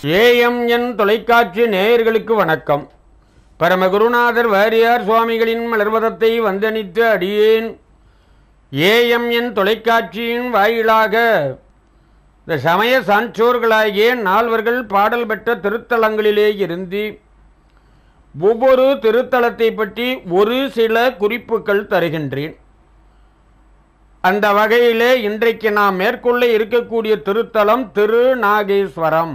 AMN தொலைக்காட்சி நேயர்களுக்கு வணக்கம் பரமகுருநாதர் வாரியார் சுவாமிகளின் மலர்வதத்தை வந்தனித்து அடியேன் ஏஎம்என் தொலைக்காட்சியின் வாயிலாக இந்த சமய சான்றோர்களாகிய நால்வர்கள் பாடல் பெற்ற திருத்தலங்களிலே இருந்து ஒவ்வொரு திருத்தலத்தை பற்றி ஒரு சில குறிப்புகள் தருகின்றேன் அந்த வகையிலே இன்றைக்கு நாம் மேற்கொள்ள இருக்கக்கூடிய திருத்தலம் திருநாகேஸ்வரம்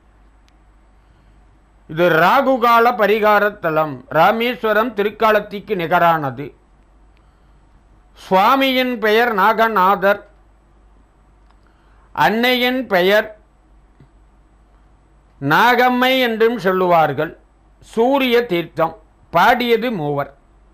இது ராகுகால பரிகார தலம் ராமேஸ்வரம் திருக்காலத்திற்கு நிகரானது சுவாமியின் பெயர் நாகநாதர் அன்னையின் பெயர் நாகம்மை என்றும் சொல்லுவார்கள் சூரிய தீர்த்தம் பாடியது மூவர்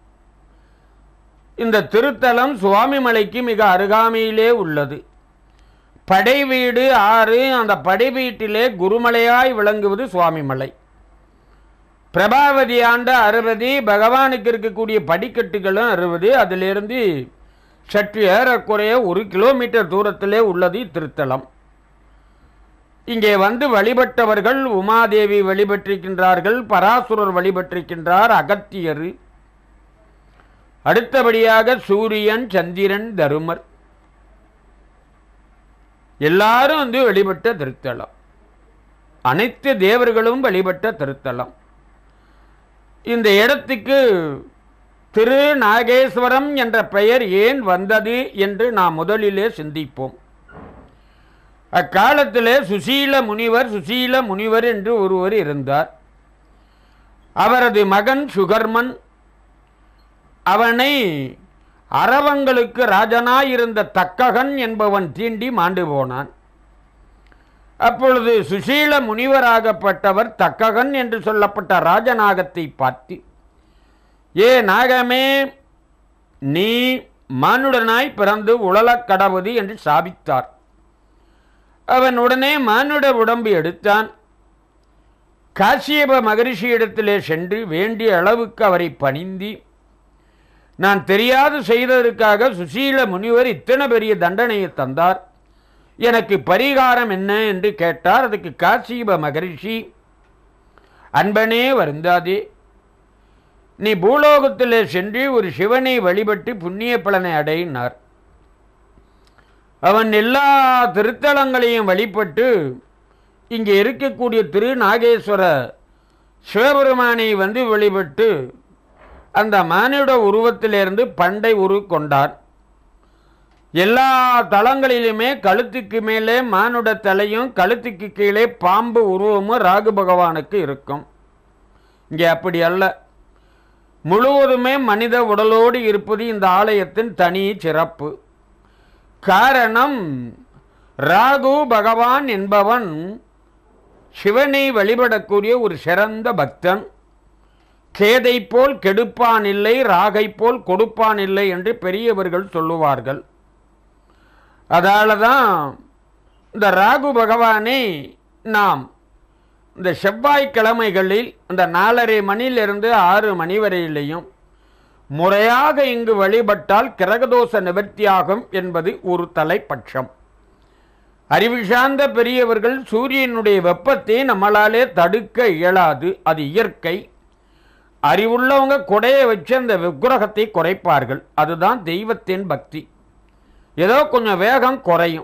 இந்த திருத்தலம் சுவாமிமலைக்கு மிக அருகாமையிலே உள்ளது படை வீடு ஆறு அந்த படை வீட்டிலே குருமலையாய் விளங்குவது சுவாமிமலை பிரபாவதி ஆண்ட அறுபது பகவானுக்கு இருக்கக்கூடிய படிக்கட்டுகளும் அறுபது அதிலிருந்து சற்று ஏறக்குறைய ஒரு கிலோமீட்டர் தூரத்திலே உள்ளது திருத்தலம் இங்கே வந்து வழிபட்டவர்கள் உமாதேவி வழிபட்டிருக்கின்றார்கள் பராசுரர் வழிபட்டிருக்கின்றார் அகத்தியர் அடுத்தபடியாக சூரியன் சந்திரன் தருமர் எல்லாரும் வந்து வழிபட்ட திருத்தலம் அனைத்து தேவர்களும் வழிபட்ட திருத்தலம் இந்த இடத்துக்கு திரு நாகேஸ்வரம் என்ற பெயர் ஏன் வந்தது என்று நாம் முதலிலே சிந்திப்போம் அக்காலத்திலே சுசீல முனிவர் சுசீல முனிவர் என்று ஒருவர் இருந்தார் அவரது மகன் சுகர்மன் அவனை அரவங்களுக்கு ராஜனாயிருந்த தக்ககன் என்பவன் தீண்டி மாண்டு போனான் அப்பொழுது சுசீல முனிவராகப்பட்டவர் தக்ககன் என்று சொல்லப்பட்ட ராஜநாகத்தை பார்த்து ஏ நாகமே நீ மானுடனாய் பிறந்து உழலக் கடவுது என்று சாபித்தார் அவன் உடனே மானுட உடம்பு எடுத்தான் காசியப மகரிஷியிடத்திலே சென்று வேண்டிய அளவுக்கு அவரை பணிந்தி நான் தெரியாது செய்ததற்காக சுசீல முனிவர் இத்தனை பெரிய தண்டனையை தந்தார் எனக்கு பரிகாரம் என்ன என்று கேட்டார் அதுக்கு காசிப மகரிஷி அன்பனே வருந்தாதே நீ பூலோகத்திலே சென்று ஒரு சிவனை வழிபட்டு புண்ணிய பலனை அடையினார் அவன் எல்லா திருத்தலங்களையும் வழிபட்டு இங்கே இருக்கக்கூடிய திருநாகேஸ்வர சிவபெருமானை வந்து வழிபட்டு அந்த மானிட உருவத்திலிருந்து பண்டை உரு கொண்டார் எல்லா தலங்களிலுமே கழுத்துக்கு மேலே மானுட தலையும் கழுத்துக்கு கீழே பாம்பு உருவமும் ராகு பகவானுக்கு இருக்கும் இங்கே அப்படி அல்ல முழுவதுமே மனித உடலோடு இருப்பது இந்த ஆலயத்தின் தனி சிறப்பு காரணம் ராகு பகவான் என்பவன் சிவனை வழிபடக்கூடிய ஒரு சிறந்த பக்தன் கேதை போல் கெடுப்பான் இல்லை ராகை போல் கொடுப்பான் இல்லை என்று பெரியவர்கள் சொல்லுவார்கள் அதால தான் இந்த ராகு பகவானை நாம் இந்த செவ்வாய்க்கிழமைகளில் இந்த நாலரை மணியிலிருந்து ஆறு மணி வரையிலையும் முறையாக இங்கு வழிபட்டால் கிரகதோஷ நிவர்த்தியாகும் என்பது ஒரு தலைப்பட்சம் அறிவு சார்ந்த பெரியவர்கள் சூரியனுடைய வெப்பத்தை நம்மளாலே தடுக்க இயலாது அது இயற்கை அறிவுள்ளவங்க கொடையை வச்சு அந்த விக்கிரகத்தை குறைப்பார்கள் அதுதான் தெய்வத்தின் பக்தி ஏதோ கொஞ்சம் வேகம் குறையும்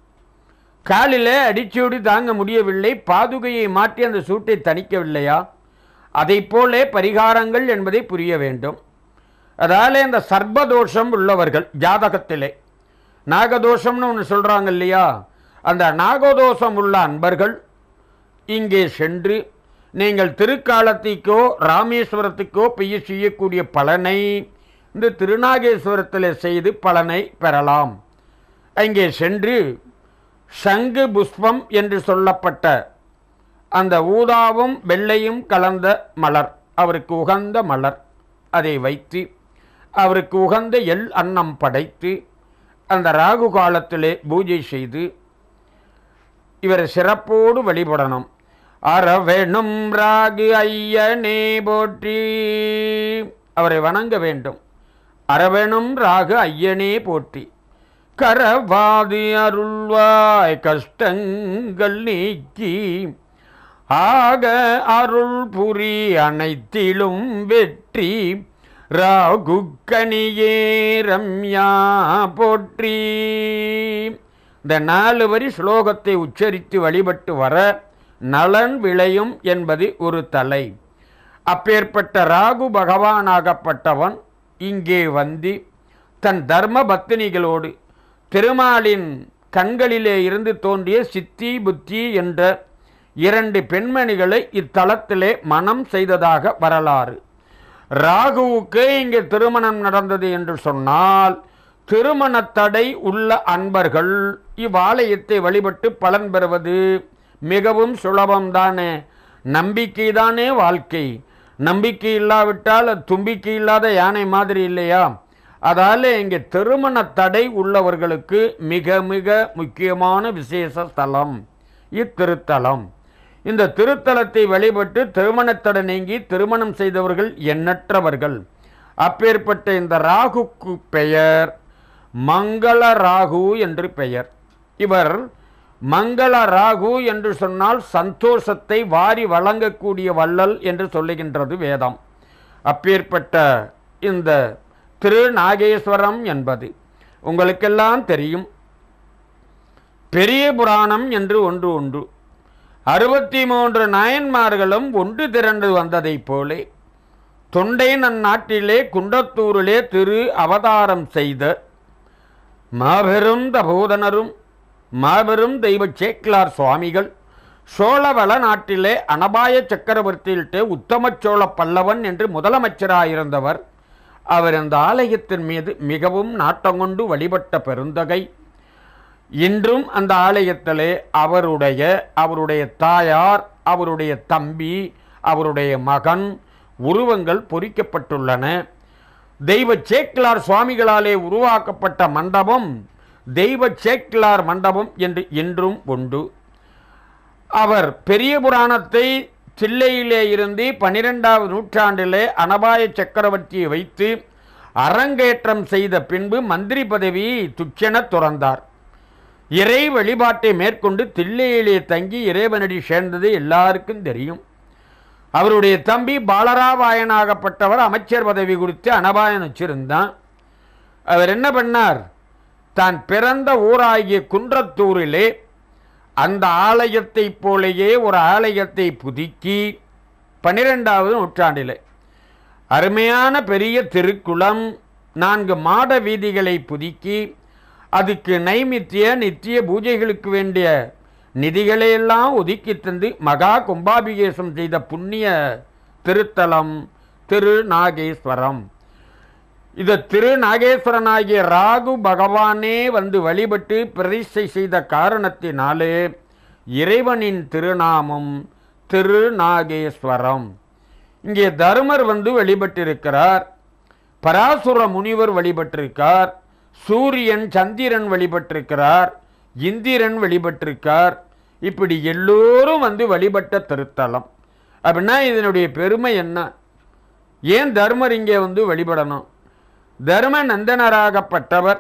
காலில் அடிச்சோடி தாங்க முடியவில்லை பாதுகையை மாற்றி அந்த சூட்டை தணிக்கவில்லையா அதை போலே பரிகாரங்கள் என்பதை புரிய வேண்டும் அதால் இந்த சர்பதோஷம் உள்ளவர்கள் ஜாதகத்திலே நாகதோஷம்னு ஒன்று சொல்கிறாங்க இல்லையா அந்த நாகதோஷம் உள்ள அன்பர்கள் இங்கே சென்று நீங்கள் திருக்காலத்திற்கோ ராமேஸ்வரத்துக்கோ பெய்ய செய்யக்கூடிய பலனை இந்த திருநாகேஸ்வரத்தில் செய்து பலனை பெறலாம் அங்கே சென்று சங்கு புஷ்பம் என்று சொல்லப்பட்ட அந்த ஊதாவும் வெள்ளையும் கலந்த மலர் அவருக்கு உகந்த மலர் அதை வைத்து அவருக்கு உகந்த எள் அன்னம் படைத்து அந்த ராகு காலத்திலே பூஜை செய்து இவரை சிறப்போடு வழிபடணும் அறவேணும் ராகு ஐயனே போற்றி அவரை வணங்க வேண்டும் அறவேணும் ராகு ஐயனே போற்றி கரவாது அருள்வாய் கஷ்டங்கள் நீக்கி ஆக அருள் புரி அனைத்திலும் வெற்றி ராகு கனியே ரம்யா போற்றி இந்த நாலு வரி ஸ்லோகத்தை உச்சரித்து வழிபட்டு வர நலன் விளையும் என்பது ஒரு தலை அப்பேற்பட்ட ராகு பகவானாகப்பட்டவன் இங்கே வந்து தன் தர்ம பத்தினிகளோடு திருமாலின் கண்களிலே இருந்து தோன்றிய சித்தி புத்தி என்ற இரண்டு பெண்மணிகளை இத்தலத்திலே மனம் செய்ததாக வரலாறு ராகுவுக்கு இங்கே திருமணம் நடந்தது என்று சொன்னால் திருமண தடை உள்ள அன்பர்கள் இவ்வாலயத்தை வழிபட்டு பலன் பெறுவது மிகவும் சுலபம்தானே நம்பிக்கைதானே வாழ்க்கை நம்பிக்கை இல்லாவிட்டால் அது தும்பிக்கை இல்லாத யானை மாதிரி இல்லையா அதால் இங்கே திருமண தடை உள்ளவர்களுக்கு மிக மிக முக்கியமான விசேஷ ஸ்தலம் இத்திருத்தலம் இந்த திருத்தலத்தை வழிபட்டு திருமணத்தடை நீங்கி திருமணம் செய்தவர்கள் எண்ணற்றவர்கள் அப்பேற்பட்ட இந்த ராகுக்கு பெயர் மங்கள ராகு என்று பெயர் இவர் மங்கள ராகு என்று சொன்னால் சந்தோஷத்தை வாரி வழங்கக்கூடிய வள்ளல் என்று சொல்லுகின்றது வேதம் அப்பேற்பட்ட இந்த திருநாகேஸ்வரம் என்பது உங்களுக்கெல்லாம் தெரியும் பெரிய புராணம் என்று ஒன்று உண்டு அறுபத்தி மூன்று நாயன்மார்களும் ஒன்று திரண்டு வந்ததைப் போலே தொண்டை நன்னாட்டிலே குண்டத்தூரிலே திரு அவதாரம் செய்த மாபெரும் தபோதனரும் மாபெரும் தெய்வ சேக்கிலார் சுவாமிகள் சோழவள நாட்டிலே அனபாய சக்கரவர்த்தியில்ட்டே உத்தம சோழ பல்லவன் என்று முதலமைச்சராயிருந்தவர் அவர் இந்த ஆலயத்தின் மீது மிகவும் நாட்டங்கொண்டு வழிபட்ட பெருந்தகை இன்றும் அந்த ஆலயத்திலே அவருடைய அவருடைய தாயார் அவருடைய தம்பி அவருடைய மகன் உருவங்கள் பொறிக்கப்பட்டுள்ளன தெய்வ சேக்கிலார் சுவாமிகளாலே உருவாக்கப்பட்ட மண்டபம் தெய்வ சேக்கிலார் மண்டபம் என்று இன்றும் உண்டு அவர் பெரிய புராணத்தை தில்லையிலே இருந்து பனிரெண்டாவது நூற்றாண்டிலே அனபாய சக்கரவர்த்தியை வைத்து அரங்கேற்றம் செய்த பின்பு மந்திரி பதவியை துச்சென துறந்தார் இறை வழிபாட்டை மேற்கொண்டு தில்லையிலே தங்கி இறைவனடி சேர்ந்தது எல்லாருக்கும் தெரியும் அவருடைய தம்பி பாலராவாயனாகப்பட்டவர் அமைச்சர் பதவி குறித்து அனபாயன் வச்சிருந்தான் அவர் என்ன பண்ணார் தான் பிறந்த ஊராகிய குன்றத்தூரிலே அந்த ஆலயத்தைப் போலேயே ஒரு ஆலயத்தை புதுக்கி பன்னிரெண்டாவது நூற்றாண்டிலே அருமையான பெரிய திருக்குளம் நான்கு மாட வீதிகளை புதுக்கி அதுக்கு நைமித்திய நித்திய பூஜைகளுக்கு வேண்டிய நிதிகளையெல்லாம் ஒதுக்கி தந்து மகா கும்பாபிகேசம் செய்த புண்ணிய திருத்தலம் திருநாகேஸ்வரம் இது திருநாகேஸ்வரனாகிய ராகு பகவானே வந்து வழிபட்டு பிரதிஷ்டை செய்த காரணத்தினாலே இறைவனின் திருநாமம் திருநாகேஸ்வரம் இங்கே தருமர் வந்து வழிபட்டிருக்கிறார் பராசுர முனிவர் வழிபட்டிருக்கார் சூரியன் சந்திரன் வழிபட்டிருக்கிறார் இந்திரன் வழிபட்டிருக்கார் இப்படி எல்லோரும் வந்து வழிபட்ட திருத்தலம் அப்படின்னா இதனுடைய பெருமை என்ன ஏன் தர்மர் இங்கே வந்து வழிபடணும் தர்ம நந்தனராகப்பட்டவர்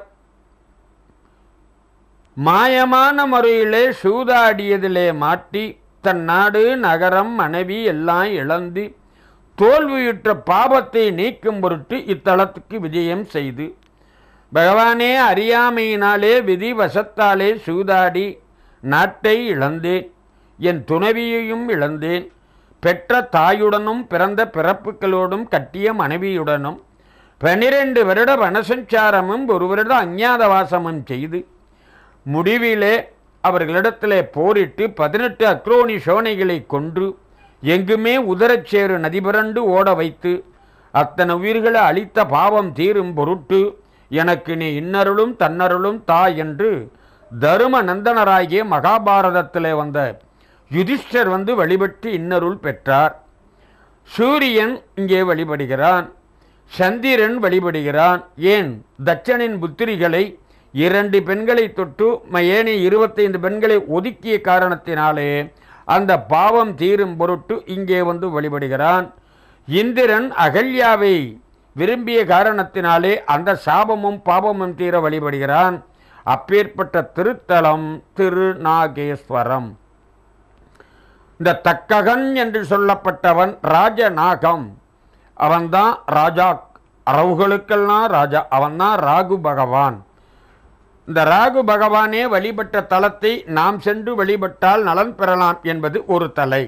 மாயமான முறையிலே சூதாடியதிலே மாட்டி தன் நாடு நகரம் மனைவி எல்லாம் இழந்து தோல்வியுற்ற பாபத்தை நீக்கும் பொருட்டு இத்தலத்துக்கு விஜயம் செய்து பகவானே அறியாமையினாலே விதி வசத்தாலே சூதாடி நாட்டை இழந்தேன் என் துணைவியையும் இழந்தேன் பெற்ற தாயுடனும் பிறந்த பிறப்புகளோடும் கட்டிய மனைவியுடனும் பனிரெண்டு வருட வனசஞ்சாரமும் ஒரு வருட அஞ்ஞாதவாசமும் செய்து முடிவிலே அவர்களிடத்திலே போரிட்டு பதினெட்டு அக்ரோனி சோனைகளை கொன்று எங்குமே உதரச்சேறு நதிபுரண்டு ஓட வைத்து அத்தனை உயிர்களை அழித்த பாவம் தீரும் பொருட்டு எனக்கு நீ இன்னருளும் தன்னருளும் தா என்று தரும நந்தனராகிய மகாபாரதத்திலே வந்த யுதிஷ்டர் வந்து வழிபட்டு இன்னருள் பெற்றார் சூரியன் இங்கே வழிபடுகிறான் சந்திரன் வழிபடுகிறான் ஏன் தட்சனின் புத்திரிகளை இரண்டு பெண்களை தொட்டு ம- ஏனைய இருபத்தைந்து பெண்களை ஒதுக்கிய காரணத்தினாலே அந்த பாவம் தீரும் பொருட்டு இங்கே வந்து வழிபடுகிறான் இந்திரன் அகல்யாவை விரும்பிய காரணத்தினாலே அந்த சாபமும் பாபமும் தீர வழிபடுகிறான் அப்பேற்பட்ட திருத்தலம் திருநாகேஸ்வரம் இந்த தக்ககன் என்று சொல்லப்பட்டவன் ராஜநாகம் அவன்தான் ராஜா அரவுகளுக்கெல்லாம் ராஜா அவன்தான் ராகு பகவான் இந்த ராகு பகவானே வழிபட்ட தலத்தை நாம் சென்று வழிபட்டால் நலன் பெறலாம் என்பது ஒரு தலை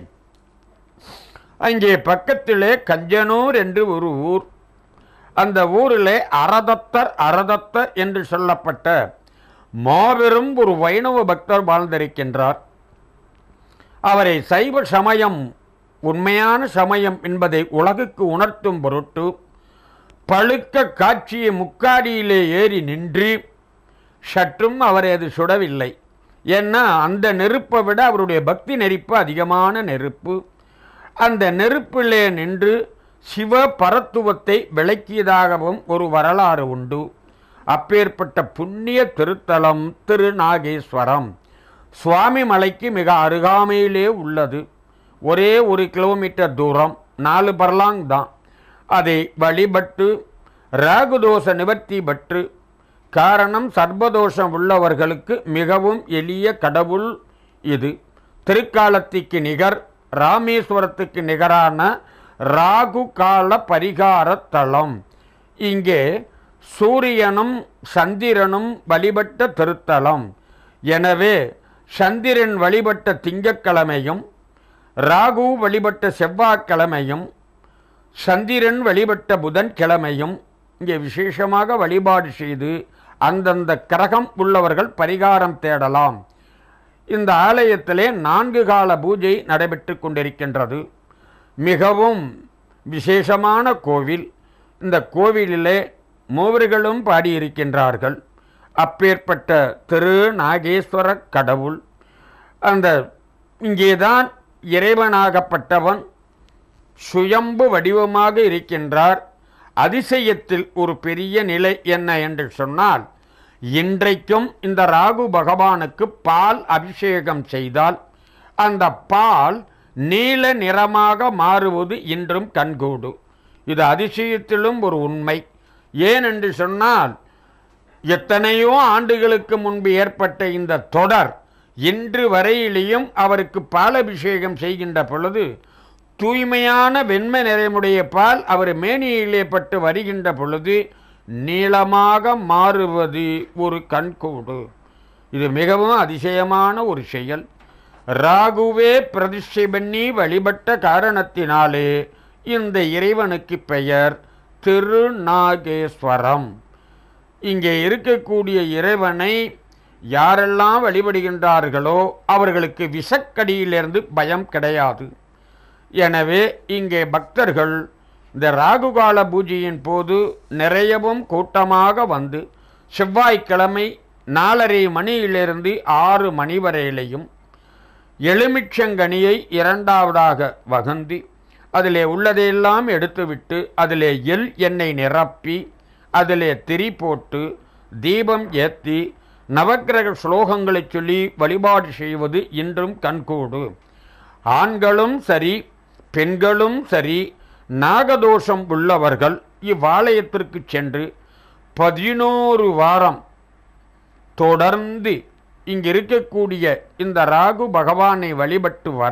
அங்கே பக்கத்திலே கஞ்சனூர் என்று ஒரு ஊர் அந்த ஊரிலே அரதத்தர் அரதத்தர் என்று சொல்லப்பட்ட மாபெரும் ஒரு வைணவ பக்தர் வாழ்ந்திருக்கின்றார் அவரை சைவ சமயம் உண்மையான சமயம் என்பதை உலகுக்கு உணர்த்தும் பொருட்டு பழுக்க காட்சிய முக்காடியிலே ஏறி நின்று சற்றும் அவரை அது சுடவில்லை ஏன்னா அந்த நெருப்பை விட அவருடைய பக்தி நெருப்பு அதிகமான நெருப்பு அந்த நெருப்பிலே நின்று சிவ பரத்துவத்தை விளக்கியதாகவும் ஒரு வரலாறு உண்டு அப்பேற்பட்ட புண்ணிய திருத்தலம் திருநாகேஸ்வரம் சுவாமி மலைக்கு மிக அருகாமையிலே உள்ளது ஒரே ஒரு கிலோமீட்டர் தூரம் நாலு பர்லாங் தான் அதை வழிபட்டு ராகுதோஷ நிவர்த்தி பற்று காரணம் சர்வதோஷம் உள்ளவர்களுக்கு மிகவும் எளிய கடவுள் இது திருக்காலத்திற்கு நிகர் ராமேஸ்வரத்துக்கு நிகரான ராகு கால பரிகார தலம் இங்கே சூரியனும் சந்திரனும் வழிபட்ட திருத்தலம் எனவே சந்திரன் வழிபட்ட திங்கட்கிழமையும் ராகு வழிபட்ட செவ்வாய்க்கிழமையும் சந்திரன் வழிபட்ட புதன்கிழமையும் இங்கே விசேஷமாக வழிபாடு செய்து அந்தந்த கிரகம் உள்ளவர்கள் பரிகாரம் தேடலாம் இந்த ஆலயத்திலே நான்கு கால பூஜை நடைபெற்று கொண்டிருக்கின்றது மிகவும் விசேஷமான கோவில் இந்த கோவிலிலே மூவர்களும் பாடியிருக்கின்றார்கள் அப்பேற்பட்ட திரு நாகேஸ்வர கடவுள் அந்த இங்கேதான் இறைவனாகப்பட்டவன் சுயம்பு வடிவமாக இருக்கின்றார் அதிசயத்தில் ஒரு பெரிய நிலை என்ன என்று சொன்னால் இன்றைக்கும் இந்த ராகு பகவானுக்கு பால் அபிஷேகம் செய்தால் அந்த பால் நீல நிறமாக மாறுவது இன்றும் கண்கூடு இது அதிசயத்திலும் ஒரு உண்மை ஏன் என்று சொன்னால் எத்தனையோ ஆண்டுகளுக்கு முன்பு ஏற்பட்ட இந்த தொடர் இன்று வரையிலேயும் அவருக்கு பாலபிஷேகம் செய்கின்ற பொழுது தூய்மையான வெண்மை நிறமுடைய பால் அவர் மேனியிலே பட்டு வருகின்ற பொழுது நீளமாக மாறுவது ஒரு கண்கூடு இது மிகவும் அதிசயமான ஒரு செயல் ராகுவே பிரதிஷ்டை பண்ணி வழிபட்ட காரணத்தினாலே இந்த இறைவனுக்கு பெயர் திருநாகேஸ்வரம் இங்கே இருக்கக்கூடிய இறைவனை யாரெல்லாம் வழிபடுகின்றார்களோ அவர்களுக்கு விஷக்கடியிலிருந்து பயம் கிடையாது எனவே இங்கே பக்தர்கள் இந்த ராகுகால பூஜையின் போது நிறையவும் கூட்டமாக வந்து செவ்வாய்க்கிழமை நாலரை மணியிலிருந்து ஆறு மணி வரையிலையும் எலுமிச்சங்கனியை இரண்டாவதாக வகந்து அதிலே உள்ளதையெல்லாம் எடுத்துவிட்டு அதிலே எள் எண்ணெய் நிரப்பி அதிலே திரி போட்டு தீபம் ஏற்றி நவக்கிரக ஸ்லோகங்களை சொல்லி வழிபாடு செய்வது இன்றும் கண்கூடு ஆண்களும் சரி பெண்களும் சரி நாகதோஷம் உள்ளவர்கள் இவ்வாலயத்திற்கு சென்று பதினோரு வாரம் தொடர்ந்து இங்கு இருக்கக்கூடிய இந்த ராகு பகவானை வழிபட்டு வர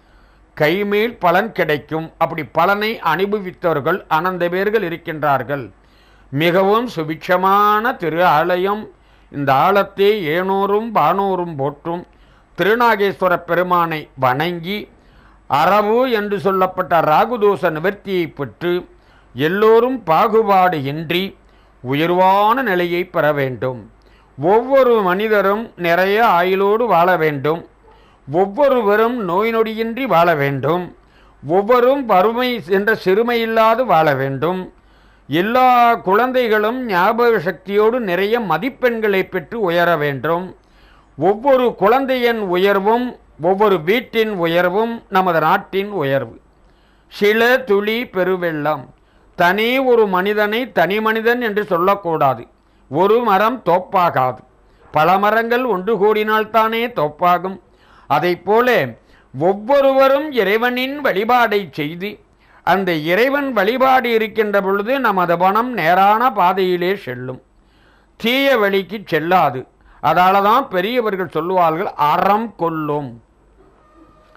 கைமேல் பலன் கிடைக்கும் அப்படி பலனை அனுபவித்தவர்கள் அனந்த பேர்கள் இருக்கின்றார்கள் மிகவும் சுபிட்சமான திரு ஆலயம் இந்த ஆலத்தை ஏனோரும் பானோரும் போற்றும் திருநாகேஸ்வர பெருமானை வணங்கி அரவு என்று சொல்லப்பட்ட ராகுதோஷ நிவர்த்தியை பெற்று எல்லோரும் பாகுபாடு இன்றி உயர்வான நிலையை பெற வேண்டும் ஒவ்வொரு மனிதரும் நிறைய ஆயுளோடு வாழ வேண்டும் ஒவ்வொருவரும் நோய் நொடியின்றி வாழ வேண்டும் ஒவ்வொரும் வறுமை என்ற சிறுமையில்லாது வாழ வேண்டும் எல்லா குழந்தைகளும் ஞாபக சக்தியோடு நிறைய மதிப்பெண்களை பெற்று உயர வேண்டும் ஒவ்வொரு குழந்தையின் உயர்வும் ஒவ்வொரு வீட்டின் உயர்வும் நமது நாட்டின் உயர்வு சில துளி பெருவெள்ளம் தனி ஒரு மனிதனை தனி மனிதன் என்று சொல்லக்கூடாது ஒரு மரம் தோப்பாகாது பல மரங்கள் ஒன்று கூடினால்தானே தோப்பாகும் அதைப் போல ஒவ்வொருவரும் இறைவனின் வழிபாடை செய்து அந்த இறைவன் வழிபாடு இருக்கின்ற பொழுது நமது மனம் நேரான பாதையிலே செல்லும் தீய வழிக்கு செல்லாது அதால தான் பெரியவர்கள் சொல்லுவார்கள் அறம் கொல்லும்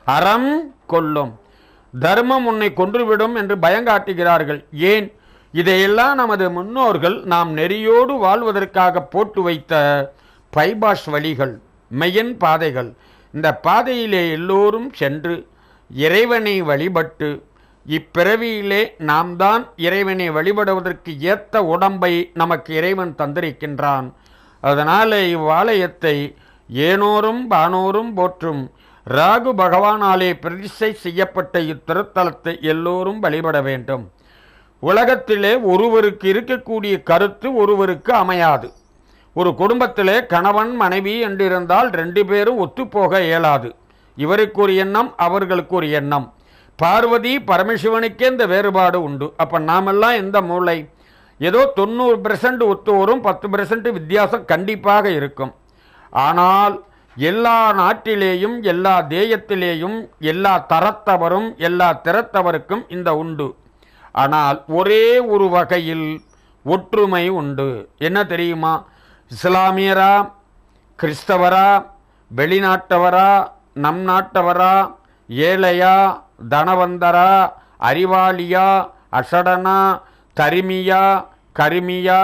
அறம் கொல்லும் தர்மம் உன்னை கொன்றுவிடும் என்று பயங்காட்டுகிறார்கள் ஏன் இதையெல்லாம் நமது முன்னோர்கள் நாம் நெறியோடு வாழ்வதற்காக போட்டு வைத்த பைபாஸ் வழிகள் மெயின் பாதைகள் இந்த பாதையிலே எல்லோரும் சென்று இறைவனை வழிபட்டு இப்பிறவியிலே நாம் தான் இறைவனை வழிபடுவதற்கு ஏத்த உடம்பை நமக்கு இறைவன் தந்திருக்கின்றான் அதனால் இவ்வாலயத்தை ஏனோரும் வானோரும் போற்றும் ராகு பகவானாலே பிரதிஷ்டை செய்யப்பட்ட இத்திருத்தலத்தை எல்லோரும் வழிபட வேண்டும் உலகத்திலே ஒருவருக்கு இருக்கக்கூடிய கருத்து ஒருவருக்கு அமையாது ஒரு குடும்பத்திலே கணவன் மனைவி என்றிருந்தால் ரெண்டு பேரும் ஒத்துப்போக இயலாது இவருக்கு ஒரு எண்ணம் அவர்களுக்கு ஒரு எண்ணம் பார்வதி பரமசிவனுக்கே இந்த வேறுபாடு உண்டு அப்போ நாமெல்லாம் எந்த மூளை ஏதோ தொண்ணூறு பெர்சன்ட் ஒத்து வரும் பத்து பெர்சன்ட் வித்தியாசம் கண்டிப்பாக இருக்கும் ஆனால் எல்லா நாட்டிலேயும் எல்லா தேயத்திலேயும் எல்லா தரத்தவரும் எல்லா திறத்தவருக்கும் இந்த உண்டு ஆனால் ஒரே ஒரு வகையில் ஒற்றுமை உண்டு என்ன தெரியுமா இஸ்லாமியரா கிறிஸ்தவரா வெளிநாட்டவரா நம் நாட்டவரா ஏழையா தனவந்தரா அறிவாளியா அசடனா தரிமியா கருமியா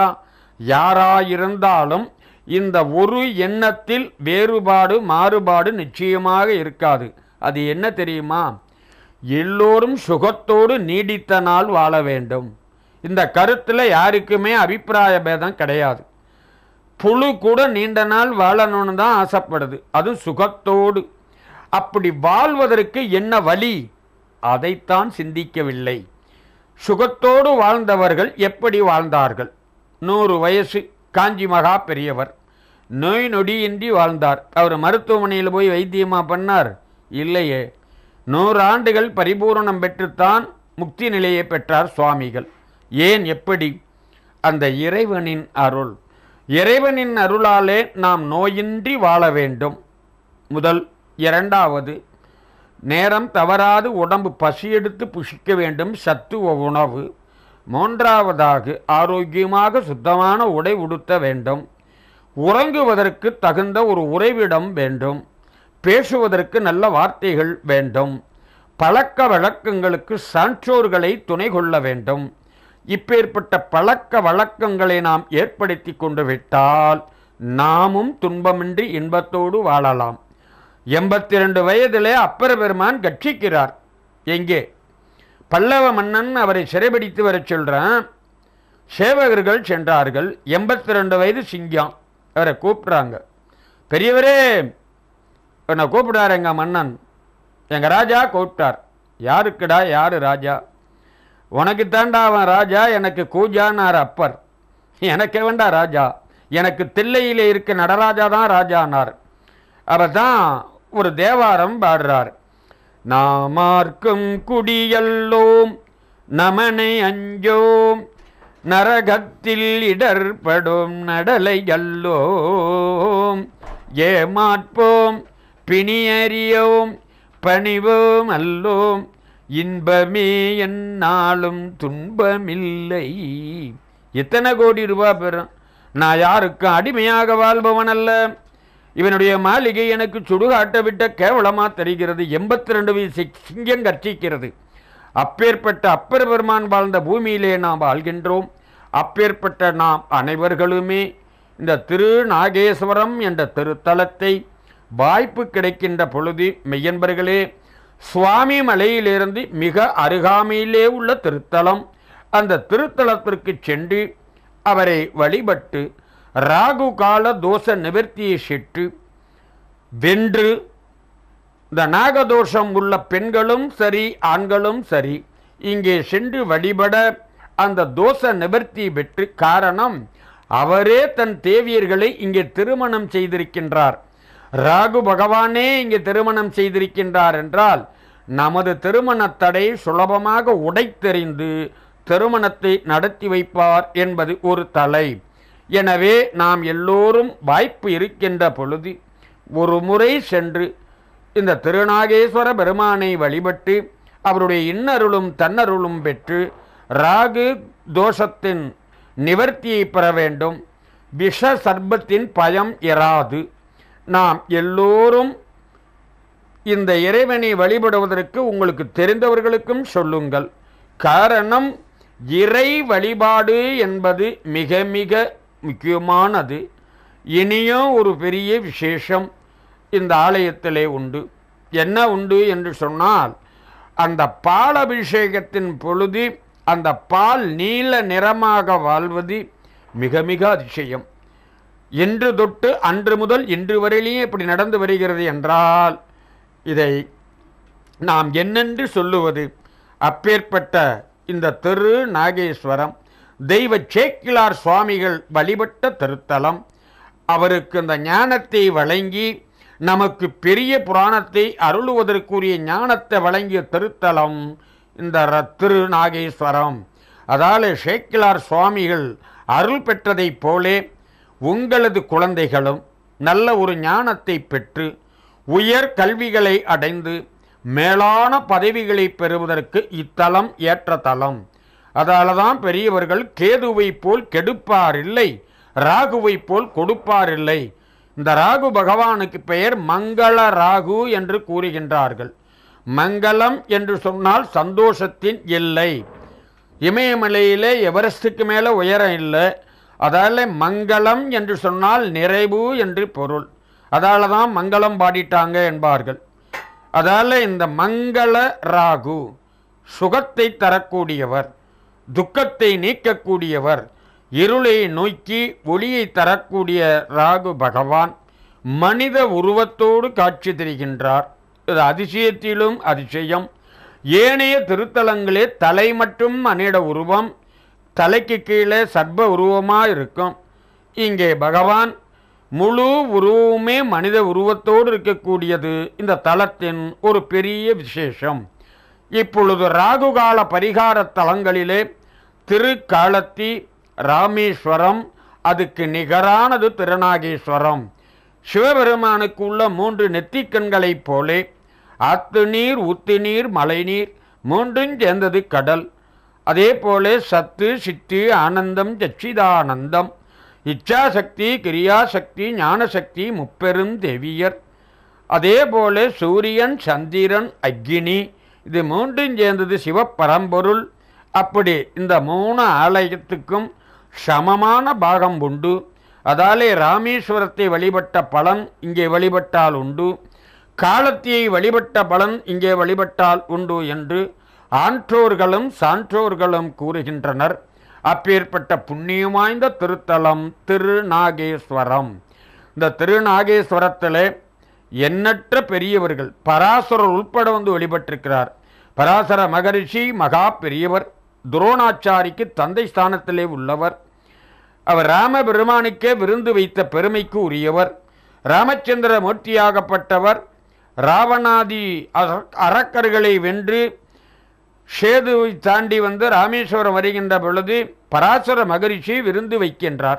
யாராயிருந்தாலும் இந்த ஒரு எண்ணத்தில் வேறுபாடு மாறுபாடு நிச்சயமாக இருக்காது அது என்ன தெரியுமா எல்லோரும் சுகத்தோடு நீடித்த நாள் வாழ வேண்டும் இந்த கருத்தில் யாருக்குமே அபிப்பிராய பேதம் கிடையாது புழு கூட நீண்ட நாள் வாழணும்னு தான் ஆசைப்படுது அது சுகத்தோடு அப்படி வாழ்வதற்கு என்ன வழி அதைத்தான் சிந்திக்கவில்லை சுகத்தோடு வாழ்ந்தவர்கள் எப்படி வாழ்ந்தார்கள் நூறு வயசு காஞ்சி மகா பெரியவர் நோய் நொடியின்றி வாழ்ந்தார் அவர் மருத்துவமனையில் போய் வைத்தியமா பண்ணார் இல்லையே நூறு ஆண்டுகள் பரிபூரணம் பெற்றுத்தான் முக்தி நிலையை பெற்றார் சுவாமிகள் ஏன் எப்படி அந்த இறைவனின் அருள் இறைவனின் அருளாலே நாம் நோயின்றி வாழ வேண்டும் முதல் இரண்டாவது நேரம் தவறாது உடம்பு பசியெடுத்து புஷிக்க வேண்டும் சத்துவ உணவு மூன்றாவதாக ஆரோக்கியமாக சுத்தமான உடை உடுத்த வேண்டும் உறங்குவதற்கு தகுந்த ஒரு உறைவிடம் வேண்டும் பேசுவதற்கு நல்ல வார்த்தைகள் வேண்டும் பழக்க வழக்கங்களுக்கு சான்றோர்களை துணை கொள்ள வேண்டும் இப்பேற்பட்ட பழக்க வழக்கங்களை நாம் ஏற்படுத்தி கொண்டு விட்டால் நாமும் துன்பமின்றி இன்பத்தோடு வாழலாம் எண்பத்தி ரெண்டு வயதிலே அப்பர பெருமான் கட்சிக்கிறார் எங்கே பல்லவ மன்னன் அவரை சிறைபிடித்து வரச் சொல்கிறான் சேவகர்கள் சென்றார்கள் எண்பத்தி ரெண்டு வயது சிங்கம் அவரை கூப்பிட்றாங்க பெரியவரே என்னை கூப்பிடார் எங்கள் மன்னன் எங்கள் ராஜா கூப்பிட்டார் யாருக்குடா யாரு ராஜா உனக்கு தாண்டா அவன் ராஜா எனக்கு கூஜானார் அப்பர் எனக்கு வேண்டா ராஜா எனக்கு தில்லையிலே இருக்க நடராஜா தான் ராஜானார் அவர் தான் ஒரு தேவாரம் பாடுறார் நாமார்க்கும் குடியல்லோம் நமனை அஞ்சோம் நரகத்தில் இடர்படும் நடலை அல்லோம் ஏமாற்போம் பிணியறியோம் பணிவோம் அல்லோம் இன்பமே என்னாலும் துன்பமில்லை எத்தனை கோடி ரூபா பெறும் நான் யாருக்கும் அடிமையாக வாழ்பவன் அல்ல இவனுடைய மாளிகை எனக்கு சுடுகாட்ட விட்ட கேவலமா தெரிகிறது எண்பத்தி ரெண்டு வயசு சிங்கம் கர்ச்சிக்கிறது அப்பேற்பட்ட அப்பர் பெருமான் வாழ்ந்த பூமியிலே நாம் வாழ்கின்றோம் அப்பேற்பட்ட நாம் அனைவர்களுமே இந்த திரு நாகேஸ்வரம் என்ற திருத்தலத்தை வாய்ப்பு கிடைக்கின்ற பொழுது மெய்யன்பர்களே சுவாமி மலையிலிருந்து மிக அருகாமையிலே உள்ள திருத்தலம் அந்த திருத்தலத்திற்கு சென்று அவரை வழிபட்டு ராகு கால தோஷ நிவர்த்தியை செற்று வென்று இந்த நாகதோஷம் உள்ள பெண்களும் சரி ஆண்களும் சரி இங்கே சென்று வழிபட அந்த தோஷ நிவர்த்தி பெற்று காரணம் அவரே தன் தேவியர்களை இங்கே திருமணம் செய்திருக்கின்றார் ராகு பகவானே இங்கே திருமணம் செய்திருக்கின்றார் என்றால் நமது திருமண தடை சுலபமாக உடைத்தெறிந்து திருமணத்தை நடத்தி வைப்பார் என்பது ஒரு தலை எனவே நாம் எல்லோரும் வாய்ப்பு இருக்கின்ற பொழுது ஒரு முறை சென்று இந்த திருநாகேஸ்வர பெருமானை வழிபட்டு அவருடைய இன்னருளும் தன்னருளும் பெற்று ராகு தோஷத்தின் நிவர்த்தியை பெற வேண்டும் விஷ சர்ப்பத்தின் பயம் இராது நாம் எல்லோரும் இந்த இறைவனை வழிபடுவதற்கு உங்களுக்கு தெரிந்தவர்களுக்கும் சொல்லுங்கள் காரணம் இறை வழிபாடு என்பது மிக மிக முக்கியமானது இனியும் ஒரு பெரிய விசேஷம் இந்த ஆலயத்திலே உண்டு என்ன உண்டு என்று சொன்னால் அந்த பால் அபிஷேகத்தின் பொழுது அந்த பால் நீல நிறமாக வாழ்வது மிக மிக அதிசயம் இன்று தொட்டு அன்று முதல் இன்று வரையிலேயே இப்படி நடந்து வருகிறது என்றால் இதை நாம் என்னென்று சொல்லுவது அப்பேற்பட்ட இந்த திரு நாகேஸ்வரம் தெய்வ சேக்கிலார் சுவாமிகள் வழிபட்ட திருத்தலம் அவருக்கு இந்த ஞானத்தை வழங்கி நமக்கு பெரிய புராணத்தை அருளுவதற்குரிய ஞானத்தை வழங்கிய திருத்தலம் இந்த ர- திரு நாகேஸ்வரம் அதால சேக்கிலார் சுவாமிகள் அருள் பெற்றதைப் போலே உங்களது குழந்தைகளும் நல்ல ஒரு ஞானத்தை பெற்று உயர் கல்விகளை அடைந்து மேலான பதவிகளை பெறுவதற்கு இத்தலம் ஏற்ற தலம் அதால தான் பெரியவர்கள் கேதுவை போல் கெடுப்பார் இல்லை ராகுவை போல் கொடுப்பார் இல்லை இந்த ராகு பகவானுக்கு பெயர் மங்கள ராகு என்று கூறுகின்றார்கள் மங்களம் என்று சொன்னால் சந்தோஷத்தின் எல்லை இமயமலையிலே எவரெஸ்டுக்கு மேலே உயரம் இல்லை அதால் மங்களம் என்று சொன்னால் நிறைவு என்று பொருள் அதால தான் மங்களம் பாடிட்டாங்க என்பார்கள் அதால் இந்த மங்கள ராகு சுகத்தை தரக்கூடியவர் துக்கத்தை நீக்கக்கூடியவர் இருளை நோக்கி ஒளியை தரக்கூடிய ராகு பகவான் மனித உருவத்தோடு காட்சி தருகின்றார் இது அதிசயத்திலும் அதிசயம் ஏனைய திருத்தலங்களே தலை மட்டும் மனித உருவம் தலைக்கு கீழே சர்ப உருவமாக இருக்கும் இங்கே பகவான் முழு உருவமே மனித உருவத்தோடு இருக்கக்கூடியது இந்த தலத்தின் ஒரு பெரிய விசேஷம் இப்பொழுது ராகுகால பரிகார தலங்களிலே திருக்காலத்தி ராமேஸ்வரம் அதுக்கு நிகரானது திருநாகேஸ்வரம் சிவபெருமானுக்கு உள்ள மூன்று நெத்திக்கண்களைப் போலே ஆத்து நீர் ஊத்து நீர் மழைநீர் மூன்றும் சேர்ந்தது கடல் அதே போல சத்து சித்து ஆனந்தம் சச்சிதானந்தம் இச்சாசக்தி கிரியாசக்தி ஞானசக்தி முப்பெரும் தேவியர் அதே போல சூரியன் சந்திரன் அக்னி இது மூன்றும் சேர்ந்தது சிவப்பரம்பொருள் அப்படி இந்த மூணு ஆலயத்துக்கும் சமமான பாகம் உண்டு அதாலே ராமேஸ்வரத்தை வழிபட்ட பலன் இங்கே வழிபட்டால் உண்டு காலத்தியை வழிபட்ட பலன் இங்கே வழிபட்டால் உண்டு என்று ஆன்றோர்களும் சான்றோர்களும் கூறுகின்றனர் அப்பேற்பட்ட புண்ணியம் வாய்ந்த திருத்தலம் திருநாகேஸ்வரம் இந்த திருநாகேஸ்வரத்திலே எண்ணற்ற பெரியவர்கள் பராசரர் உட்பட வந்து வழிபட்டிருக்கிறார் பராசர மகரிஷி மகா பெரியவர் துரோணாச்சாரிக்கு தந்தை ஸ்தானத்திலே உள்ளவர் அவர் ராம பெருமானுக்கே விருந்து வைத்த பெருமைக்கு உரியவர் ராமச்சந்திர மூர்த்தியாகப்பட்டவர் ராவணாதி அர- அரக்கர்களை வென்று சேதுவை தாண்டி வந்து ராமேஸ்வரம் வருகின்ற பொழுது பராசர மகரிஷி விருந்து வைக்கின்றார்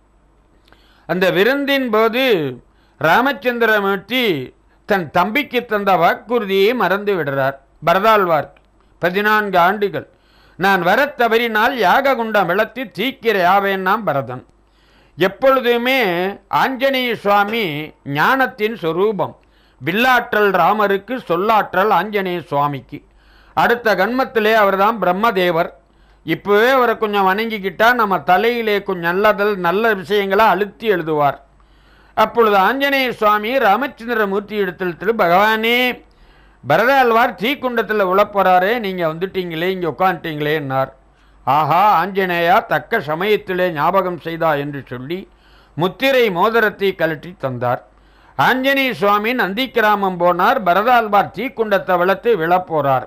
அந்த விருந்தின் போது ராமச்சந்திரமூர்த்தி தன் தம்பிக்கு தந்த வாக்குறுதியை மறந்து விடுறார் பரதாழ்வார் பதினான்கு ஆண்டுகள் நான் வரத் தவறினால் யாக குண்டம் விளத்தி தீக்கிர யாவேன்னாம் பரதன் எப்பொழுதுமே ஆஞ்சநேய சுவாமி ஞானத்தின் சொரூபம் வில்லாற்றல் ராமருக்கு சொல்லாற்றல் ஆஞ்சநேய சுவாமிக்கு அடுத்த கண்மத்திலே அவர்தான் பிரம்மதேவர் இப்போவே அவரை கொஞ்சம் வணங்கிக்கிட்டா நம்ம தலையிலே கொஞ்சம் நல்லதல் நல்ல விஷயங்களை அழுத்தி எழுதுவார் அப்பொழுது ஆஞ்சநேய சுவாமி ராமச்சந்திர மூர்த்தி இடத்தில் திரு பகவானே பரதாழ்வார் தீக்குண்டத்தில் உழப்போறாரே நீங்கள் வந்துட்டீங்களே இங்கே உட்காந்துட்டீங்களேன்னார் ஆஹா ஆஞ்சநேயா தக்க சமயத்திலே ஞாபகம் செய்தா என்று சொல்லி முத்திரை மோதிரத்தை கழற்றி தந்தார் ஆஞ்சநேய சுவாமி நந்திக்கிராமம் போனார் பரதாழ்வார் தீக்குண்டத்தை வளர்த்து விழப்போறார்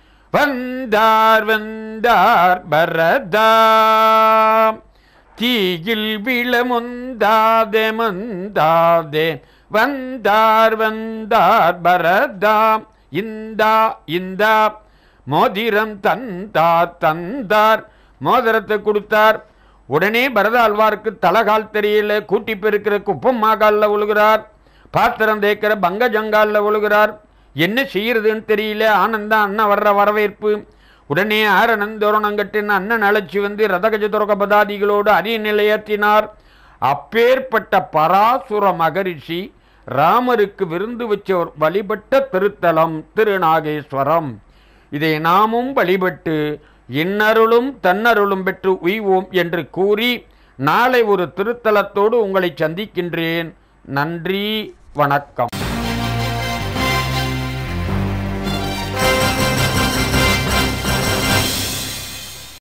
வந்தார் வந்தார் பரதா தீயில் விழமுந்தாதே மந்தாதே வந்தார் வந்தார் பரதா இந்தா இந்தா மோதிரம் தந்தார் தந்தார் மோதிரத்தை கொடுத்தார் உடனே பரதாழ்வாருக்கு தலகால் தெரியல கூட்டி பெருக்கிற குப்பம் மாகாலில் விழுகிறார் பாத்திரம் தேய்க்கிற பங்க ஜங்காலில் விழுகிறார் என்ன செய்யறதுன்னு தெரியல ஆனந்தம் அண்ணன் வர்ற வரவேற்பு உடனே ஆரணன் தோரணங்கட்டின் அண்ணன் அழைச்சி வந்து ரதகஜ துரக பதாதிகளோடு அரிய நிலையேற்றினார் அப்பேற்பட்ட பராசுர மகரிஷி ராமருக்கு விருந்து வச்சோர் வழிபட்ட திருத்தலம் திருநாகேஸ்வரம் இதை நாமும் வழிபட்டு இன்னருளும் தன்னருளும் பெற்று உய்வோம் என்று கூறி நாளை ஒரு திருத்தலத்தோடு உங்களை சந்திக்கின்றேன் நன்றி வணக்கம்